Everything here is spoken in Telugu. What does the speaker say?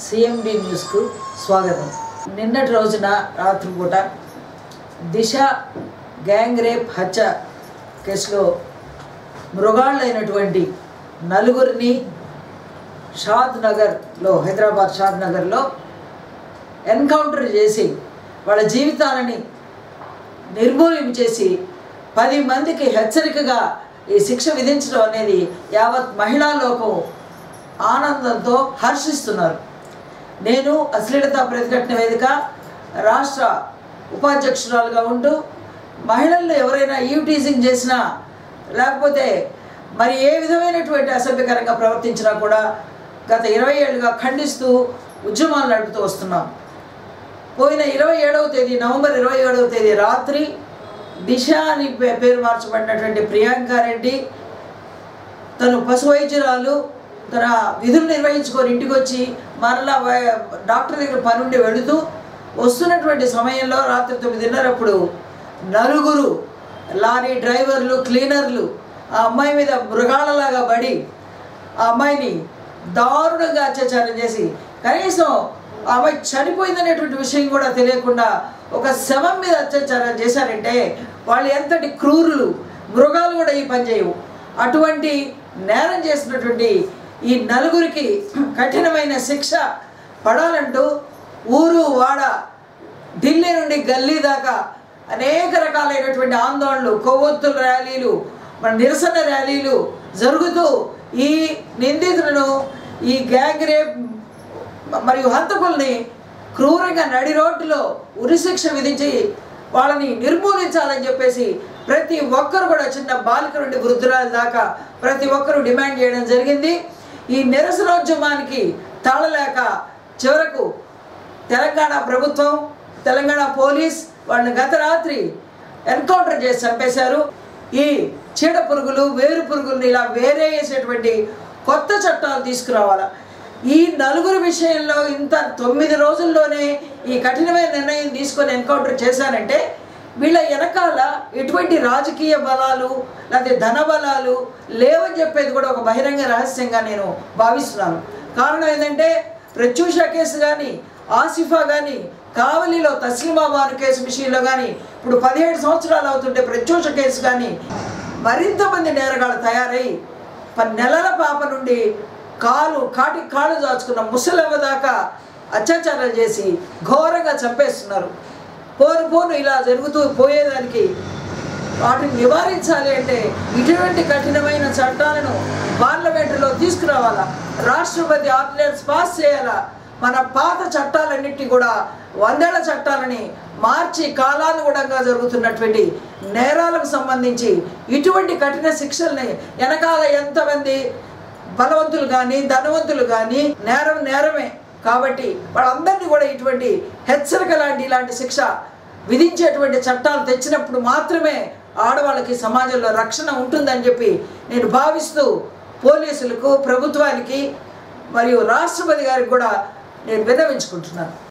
సిఎండి న్యూస్కు స్వాగతం నిన్నటి రోజున రాత్రిపూట దిశ గ్యాంగ్ రేప్ హత్య కేసులో మృగాళ్ళైనటువంటి నలుగురిని షాద్ నగర్లో హైదరాబాద్ షాద్ నగర్లో ఎన్కౌంటర్ చేసి వాళ్ళ జీవితాలని నిర్మూలన చేసి పది మందికి హెచ్చరికగా ఈ శిక్ష విధించడం అనేది యావత్ మహిళా లోకం ఆనందంతో హర్షిస్తున్నారు నేను అశ్లీలత ప్రతిఘటన వేదిక రాష్ట్ర ఉపాధ్యక్షురాలుగా ఉంటూ మహిళల్లో ఎవరైనా ఈవ్ టీజింగ్ చేసినా లేకపోతే మరి ఏ విధమైనటువంటి అసభ్యకరంగా ప్రవర్తించినా కూడా గత ఇరవై ఏళ్ళుగా ఖండిస్తూ ఉద్యమాలు నడుపుతూ వస్తున్నాం పోయిన ఇరవై ఏడవ తేదీ నవంబర్ ఇరవై ఏడవ తేదీ రాత్రి దిశ అని పే- పేరు మార్చబడినటువంటి ప్రియాంక రెడ్డి తను పశు వైద్యురాలు తన విధులు నిర్వహించుకొని ఇంటికి వచ్చి మరలా వై- డాక్టర్ దగ్గర పనుండి వెళుతూ వస్తున్నటువంటి సమయంలో రాత్రి తొమ్మిదిన్నరప్పుడు నలుగురు లారీ డ్రైవర్లు క్లీనర్లు ఆ అమ్మాయి మీద మృగాలలాగా పడి ఆ అమ్మాయిని దారుణంగా అత్యాచారం చేసి కనీసం ఆ అమ్మాయి చనిపోయిందనేటువంటి విషయం కూడా తెలియకుండా ఒక శవం మీద అత్యాచారం చేశారంటే వాళ్ళు ఎంతటి క్రూరులు మృగాలు కూడా ఈ పని చేయవు అటువంటి నేరం చేసినటువంటి ఈ నలుగురికి కఠినమైన శిక్ష పడాలంటూ ఊరు వాడ ఢిల్లీ నుండి గల్లీ దాకా అనేక రకాలైనటువంటి ఆందోళనలు కొవ్వొత్తుల ర్యాలీలు మన నిరసన ర్యాలీలు జరుగుతూ ఈ నిందితులను ఈ గ్యాంగ్ రేప్ మరియు హంతకుల్ని క్రూరంగా నడి రోడ్డులో ఉరిశిక్ష విధించి వాళ్ళని నిర్మూలించాలని చెప్పేసి ప్రతి ఒక్కరు కూడా చిన్న బాలిక నుండి వృద్ధురాల దాకా ప్రతి ఒక్కరు డిమాండ్ చేయడం జరిగింది ఈ నిరసనోద్యమానికి తాళలేక చివరకు తెలంగాణ ప్రభుత్వం తెలంగాణ పోలీస్ వాళ్ళని గత రాత్రి ఎన్కౌంటర్ చేసి చంపేశారు ఈ చీడ పురుగులు వేరు పురుగులను ఇలా వేరే వేసేటువంటి కొత్త చట్టాలు తీసుకురావాలా ఈ నలుగురు విషయంలో ఇంత తొమ్మిది రోజుల్లోనే ఈ కఠినమైన నిర్ణయం తీసుకొని ఎన్కౌంటర్ చేశారంటే వీళ్ళ వెనకాల ఎటువంటి రాజకీయ బలాలు లేకపోతే ధన బలాలు లేవని చెప్పేది కూడా ఒక బహిరంగ రహస్యంగా నేను భావిస్తున్నాను కారణం ఏంటంటే ప్రత్యూష కేసు కానీ ఆసిఫా కానీ కావలిలో తస్లిమా బాను కేసు విషయంలో కానీ ఇప్పుడు పదిహేడు సంవత్సరాలు అవుతుంటే ప్రత్యూష కేసు కానీ మరింత మంది నేరగాళ్ళు తయారై పది నెలల పాప నుండి కాలు కాటి కాళ్ళు దాచుకున్న ముసలవ్వ దాకా అత్యాచారాలు చేసి ఘోరంగా చంపేస్తున్నారు పోను పోను ఇలా జరుగుతూ పోయేదానికి వాటిని నివారించాలి అంటే ఇటువంటి కఠినమైన చట్టాలను పార్లమెంటులో తీసుకురావాలా రాష్ట్రపతి ఆర్డినెన్స్ పాస్ చేయాలా మన పాత చట్టాలన్నింటినీ కూడా వందేళ్ల చట్టాలని మార్చి కాలానుగుణంగా జరుగుతున్నటువంటి నేరాలకు సంబంధించి ఇటువంటి కఠిన శిక్షల్ని వెనకాల ఎంతమంది బలవంతులు కానీ ధనవంతులు కానీ నేరం నేరమే కాబట్టి వాళ్ళందరినీ కూడా ఇటువంటి హెచ్చరిక లాంటి ఇలాంటి శిక్ష విధించేటువంటి చట్టాలు తెచ్చినప్పుడు మాత్రమే ఆడవాళ్ళకి సమాజంలో రక్షణ ఉంటుందని చెప్పి నేను భావిస్తూ పోలీసులకు ప్రభుత్వానికి మరియు రాష్ట్రపతి గారికి కూడా నేను విన్నవించుకుంటున్నాను